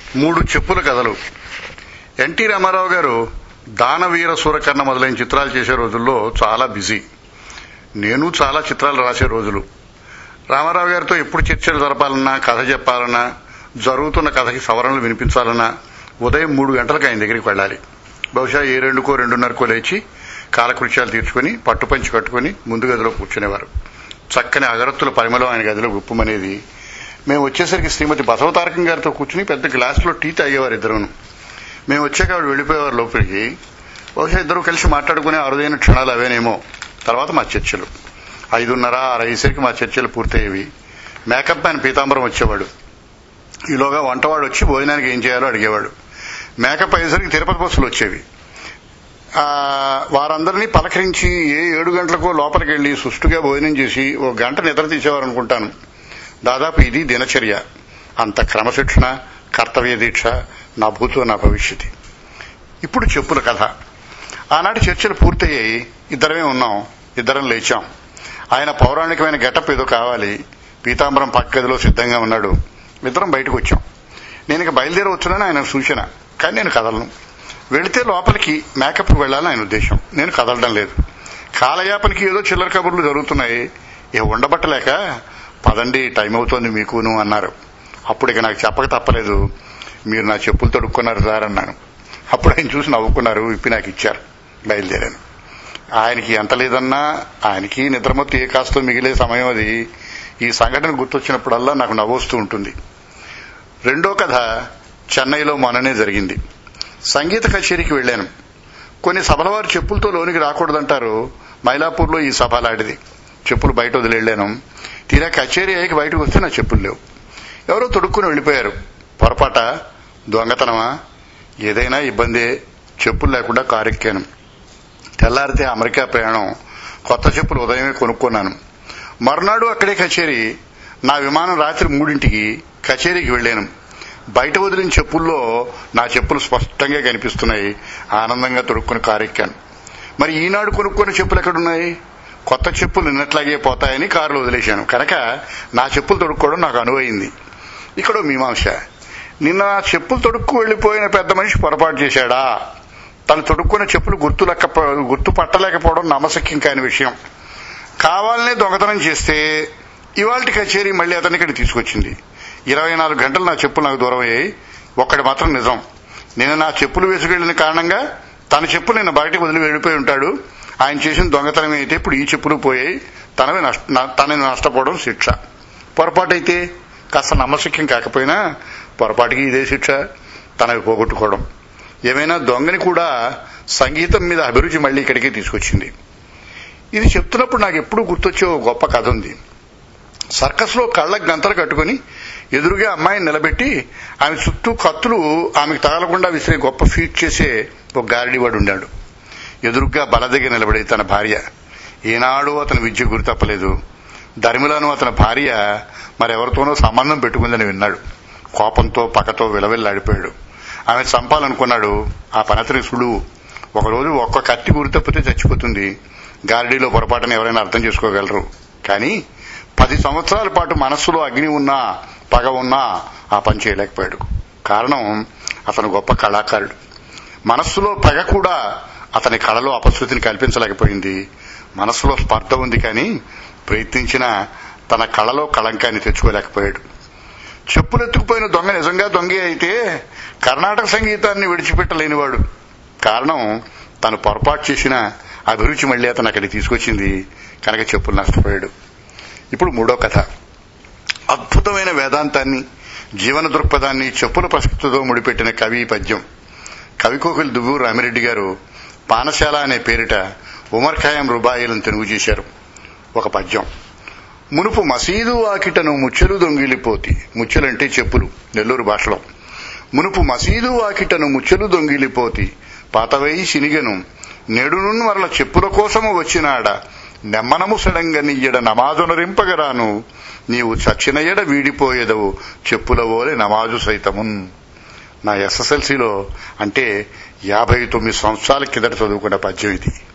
మూడు చెప్పుల కథలు ఎన్టీ రామారావు గారు దానవీర సూరకర్ణ మొదలైన చిత్రాలు చేసే రోజుల్లో చాలా బిజీ నేను చాలా చిత్రాలు రాసే రోజులు రామారావు గారితో ఎప్పుడు చర్చలు జరపాలన్నా కథ చెప్పాలన్నా జరుగుతున్న కథకి సవరణలు వినిపించాలన్నా ఉదయం మూడు గంటలకు ఆయన దగ్గరికి వెళ్ళాలి బహుశా ఏ రెండుకో రెండున్నరకో లేచి కాలకృత్యాలు తీర్చుకుని పట్టుపంచి కట్టుకుని ముందు గదిలో కూర్చునేవారు చక్కని అగరత్తుల పరిమళం ఆయన గదిలో గుప్పమనేది మేము వచ్చేసరికి శ్రీమతి బసవతారకం గారితో కూర్చుని పెద్ద గ్లాసులో టీ తాగేవారు ఇద్దరును మేము వచ్చాక ఆవిడ వెళ్ళిపోయేవారు లోపలికి బహుశా ఇద్దరు కలిసి మాట్లాడుకునే అరుదైన క్షణాలు అవేనేమో తర్వాత మా చర్చలు ఐదున్నర ఆరు అయ్యేసరికి మా చర్చలు పూర్తయ్యేవి మేకప్ మ్యాన్ పీతాంబరం వచ్చేవాడు ఈలోగా వంటవాడు వచ్చి భోజనానికి ఏం చేయాలో అడిగేవాడు మేకప్ అయ్యేసరికి తిరుపతి బస్సులు వచ్చేవి ఆ, వారందరినీ పలకరించి ఏ ఏడు గంటలకో లోపలికి వెళ్లి సుష్టుగా భోజనం చేసి ఓ గంట నిద్ర తీసేవారు అనుకుంటాను దాదాపు ఇది దినచర్య అంత క్రమశిక్షణ కర్తవ్య దీక్ష నా భూతో నా భవిష్యత్తు ఇప్పుడు చెప్పుల కథ ఆనాటి చర్చలు పూర్తయ్యాయి ఇద్దరమే ఉన్నాం ఇద్దరం లేచాం ఆయన పౌరాణికమైన గెటప్ ఏదో కావాలి పీతాంబరం పక్క గదిలో సిద్ధంగా ఉన్నాడు ఇద్దరం బయటకు వచ్చాం నేను ఇక బయలుదేరవచ్చునని ఆయన సూచన కానీ నేను కదలను వెళితే లోపలికి మేకప్ వెళ్ళాలని ఆయన ఉద్దేశం నేను కదలడం లేదు కాలయాపనకి ఏదో చిల్లర కబుర్లు జరుగుతున్నాయి ఏ ఉండబట్టలేక పదండి టైం అవుతోంది మీకును అన్నారు అప్పుడు ఇక నాకు చెప్పక తప్పలేదు మీరు నా చెప్పులు తొడుక్కున్నారు సార్ అన్నాను అప్పుడు ఆయన చూసి నవ్వుకున్నారు ఇప్పి నాకు ఇచ్చారు బయలుదేరాను ఆయనకి ఎంత లేదన్నా ఆయనకి నిద్రమత్తు ఏ కాస్తో మిగిలే సమయం అది ఈ సంఘటన గుర్తొచ్చినప్పుడల్లా నాకు నవ్వొస్తూ ఉంటుంది రెండో కథ చెన్నైలో మొన్ననే జరిగింది సంగీత కచేరీకి వెళ్ళాను కొన్ని సభల వారు చెప్పులతో లోనికి రాకూడదంటారు మైలాపూర్లో ఈ సభ లాంటిది చెప్పులు బయట వదిలి వెళ్ళాను తీరా కచేరీ అయ్యాక బయటకు వస్తే నా చెప్పులు లేవు ఎవరో తొడుక్కుని వెళ్ళిపోయారు పొరపాట దొంగతనమా ఏదైనా ఇబ్బందే చెప్పులు లేకుండా కారెక్కాను తెల్లారితే అమెరికా ప్రయాణం కొత్త చెప్పులు ఉదయమే కొనుక్కున్నాను మరునాడు అక్కడే కచేరీ నా విమానం రాత్రి మూడింటికి కచేరీకి వెళ్ళాను బయట వదిలిన చెప్పుల్లో నా చెప్పులు స్పష్టంగా కనిపిస్తున్నాయి ఆనందంగా తొడుక్కుని కారెక్కాను మరి ఈనాడు కొనుక్కున్న చెప్పులు ఎక్కడున్నాయి కొత్త చెప్పులు నిన్నట్లాగే పోతాయని కారులో వదిలేశాను కనుక నా చెప్పులు తొడుక్కోవడం నాకు అనువైంది ఇక్కడ మీమాంస నిన్న నా చెప్పులు తొడుక్కు వెళ్లిపోయిన పెద్ద మనిషి పొరపాటు చేశాడా తను తొడుక్కున్న చెప్పులు గుర్తు లెక్క గుర్తు పట్టలేకపోవడం నమ్మశక్యం కాని విషయం కావాలనే దొంగతనం చేస్తే ఇవాళ కచేరీ మళ్ళీ అతని ఇక్కడ తీసుకొచ్చింది ఇరవై నాలుగు గంటలు నా చెప్పులు నాకు దూరం అయ్యాయి ఒక్కటి మాత్రం నిజం నేను నా చెప్పులు వేసుకెళ్లిన కారణంగా తన చెప్పులు నిన్న బయటకు వదిలి వెళ్ళిపోయి ఉంటాడు ఆయన చేసిన దొంగతనం అయితే ఇప్పుడు ఈ చెప్పులు పోయాయి తనవి నష్ట నా- తనని నష్టపోవడం శిక్ష పొరపాటు అయితే కాస్త నమ్మశక్యం కాకపోయినా పొరపాటుకి ఇదే శిక్ష తనవి పోగొట్టుకోవడం ఏమైనా దొంగని కూడా సంగీతం మీద అభిరుచి మళ్ళీ ఇక్కడికే తీసుకొచ్చింది ఇది చెప్తున్నప్పుడు నాకు ఎప్పుడూ గుర్తొచ్చే ఓ గొప్ప కథ ఉంది సర్కస్ లో కళ్ళకు గంతలు కట్టుకుని ఎదురుగా అమ్మాయిని నిలబెట్టి ఆమె చుట్టూ కత్తులు ఆమెకు తగలకుండా విసిరే గొప్ప ఫీట్ చేసే ఒక గారడివాడు ఉండాడు ఎదురుగ్గా బల దగ్గర నిలబడి తన భార్య ఏనాడు అతని విద్య గురి తప్పలేదు ధర్మిలను అతని భార్య మరెవరితోనో సంబంధం పెట్టుకుందని విన్నాడు కోపంతో పక్కతో విలవిల్లాడిపోయాడు ఆమె చంపాలనుకున్నాడు ఆ పనతని సులువు ఒకరోజు ఒక్క కత్తి గురి తప్పితే చచ్చిపోతుంది గారడీలో పొరపాటున ఎవరైనా అర్థం చేసుకోగలరు కానీ పది సంవత్సరాల పాటు మనస్సులో అగ్ని ఉన్నా పగ ఉన్నా ఆ పని చేయలేకపోయాడు కారణం అతను గొప్ప కళాకారుడు మనస్సులో పగ కూడా అతని కళలో అపశృతిని కల్పించలేకపోయింది మనస్సులో స్పర్ధ ఉంది కానీ ప్రయత్నించిన తన కళలో కళంకాన్ని తెచ్చుకోలేకపోయాడు చెప్పులెత్తుకుపోయిన దొంగ నిజంగా దొంగే అయితే కర్ణాటక సంగీతాన్ని విడిచిపెట్టలేనివాడు కారణం తను పొరపాటు చేసిన అభిరుచి మళ్ళీ అతను అక్కడికి తీసుకొచ్చింది కనుక చెప్పులు నష్టపోయాడు ఇప్పుడు మూడో కథ అద్భుతమైన వేదాంతాన్ని జీవన దృక్పథాన్ని చెప్పుల ప్రసక్తితో ముడిపెట్టిన కవి ఈ పద్యం కవికోకిల్ దువ్వూరు రామిరెడ్డి గారు పానశాల అనే పేరిట ఉమర్ ఖాయం రుబాయిలను తెలుగు చేశారు ఒక పద్యం మునుపు మసీదు వాకిటను ముచ్చెలు దొంగిలిపోతి ముచ్చెలంటే చెప్పులు నెల్లూరు భాషలో మునుపు మసీదు వాకిటను ముచ్చెలు దొంగిలిపోతి పాతవై సినిగను నెడును మరల చెప్పుల కోసము వచ్చినాడ నెమ్మనము సడంగ నియ్యడ నమాజునరింపగరాను నీవు చచ్చిన ఎడ వీడిపోయేదవు చెప్పుల ఓలే నమాజు సైతమున్ నా ఎస్ఎస్ఎల్సీలో అంటే యాభై తొమ్మిది సంవత్సరాల కిందట చదువుకున్న పద్యం ఇది